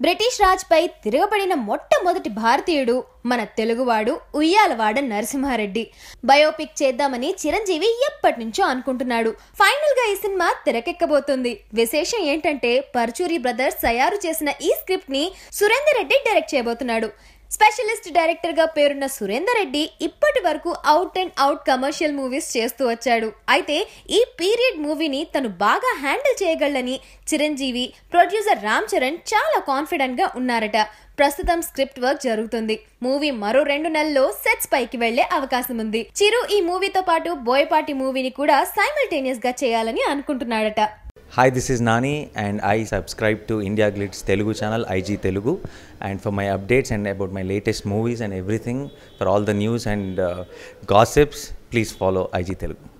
British రాజ్పై తిరగబడిన మొట్టమొదటి భారతీయుడు మన తెలుగువాడు ఉయ్యాలవాడ నరసింహారెడ్డి బయోపిక్ చేద్దామని చిరంజీవి ఎప్పటి నుంచో అనుకుంటున్నాడు ఫైనల్ గా ఈ సినిమా తెరకెక్కబోతుంది విశేషం ఏంటంటే పర్చూరి బ్రదర్స్ తయారు చేసిన ఈ స్క్రిప్ట్ ని సురేందర్ రెడ్డి డైరెక్ట్ చేయబోతున్నాడు స్పెషలిస్ట్ డైరెక్టర్ గా పేరున్న సురేందర్ రెడ్డి ఇప్పటి వరకు out and out commercial movies చేస్తూ వచ్చాడు అయితే ఈ పీరియడ్ మూవీని తను బాగా హ్యాండిల్ చేయగలని చిరంజీవి ప్రొడ్యూసర్ రామ్ చరణ్ చాలా కాన్ఫిడెంట్ గా ఉన్నారట ప్రస్తుతం స్క్రిప్ట్ వర్క్ జరుగుతుంది మూవీ మరో రెండు నెలల్లో సెట్స్ పైకి వెళ్లే అవకాశం ఉంది చిరు ఈ మూవీతో పాటు బోయపాటి మూవీని కూడా సైమల్టేనియస్ గా చేయాలని అనుకుంటున్నాడట Hi, this is Nani, and I subscribe to India Glitz Telugu channel, IG Telugu. And for my updates and about my latest movies and everything, for all the news and uh, gossips, please follow IG Telugu.